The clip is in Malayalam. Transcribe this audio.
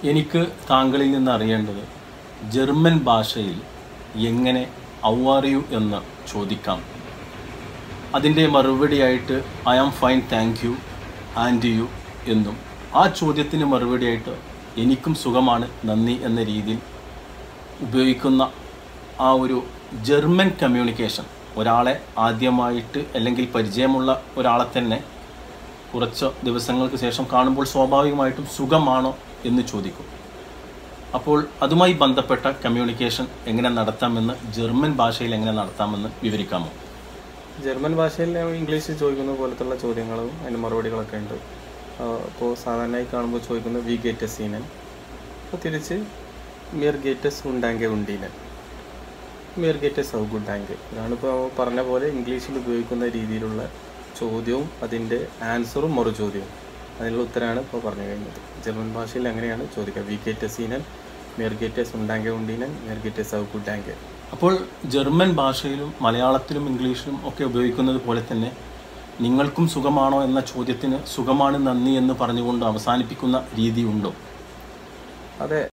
എനിക്ക് താങ്കളിൽ നിന്ന് അറിയേണ്ടത് ജർമ്മൻ ഭാഷയിൽ എങ്ങനെ ഔവാറിയു എന്ന് ചോദിക്കാം അതിൻ്റെ മറുപടിയായിട്ട് I am fine thank you and you എന്നും ആ ചോദ്യത്തിന് മറുപടിയായിട്ട് എനിക്കും സുഖമാണ് നന്ദി എന്ന രീതിയിൽ ഉപയോഗിക്കുന്ന ആ ഒരു ജർമ്മൻ കമ്മ്യൂണിക്കേഷൻ ഒരാളെ ആദ്യമായിട്ട് അല്ലെങ്കിൽ പരിചയമുള്ള ഒരാളെ തന്നെ കുറച്ച് ദിവസങ്ങൾക്ക് ശേഷം കാണുമ്പോൾ സ്വാഭാവികമായിട്ടും സുഖമാണോ എന്ന് ചോദിക്കും അപ്പോൾ അതുമായി ബന്ധപ്പെട്ട കമ്മ്യൂണിക്കേഷൻ എങ്ങനെ നടത്താമെന്ന് ജർമ്മൻ ഭാഷയിൽ എങ്ങനെ നടത്താമെന്ന് വിവരിക്കാമോ ജർമ്മൻ ഭാഷയിൽ നമ്മൾ ഇംഗ്ലീഷിൽ ചോദിക്കുന്ന പോലത്തുള്ള ചോദ്യങ്ങളും അതിന് മറുപടികളൊക്കെ ഉണ്ട് അപ്പോൾ സാധാരണയായി കാണുമ്പോൾ ചോദിക്കുന്നത് വി ഗേറ്റ് സീനൻ അപ്പോൾ തിരിച്ച് മിയർ ഗേറ്റസ് ഉണ്ടാങ്കെ ഉണ്ടീനൻ മിയർ ഗേറ്റസ് ഔ ഗുണ്ടാങ്കെ ഇതാണ് ഇപ്പോൾ പറഞ്ഞ പോലെ ഇംഗ്ലീഷിൽ ഉപയോഗിക്കുന്ന രീതിയിലുള്ള ചോദ്യവും അതിൻ്റെ ആൻസറും മറു ചോദ്യവും അതിനുള്ള ഉത്തരമാണ് ഇപ്പോൾ പറഞ്ഞു കഴിഞ്ഞത് ജർമ്മൻ ഭാഷയിൽ അങ്ങനെയാണ് ചോദിക്കുക വി ഗേറ്റ് സീനൻ മിയർ ഗേറ്റസ് ഉണ്ടാങ്കെ ഉണ്ടീനൻ മിയർ ഗേറ്റസ് ഔ ഗുണ്ടാങ്കെ അപ്പോൾ ജർമ്മൻ ഭാഷയിലും മലയാളത്തിലും ഇംഗ്ലീഷിലും ഒക്കെ ഉപയോഗിക്കുന്നത് പോലെ തന്നെ നിങ്ങൾക്കും സുഖമാണോ എന്ന ചോദ്യത്തിന് സുഖമാണ് നന്ദി എന്ന് പറഞ്ഞുകൊണ്ട് അവസാനിപ്പിക്കുന്ന രീതിയുണ്ടോ അതെ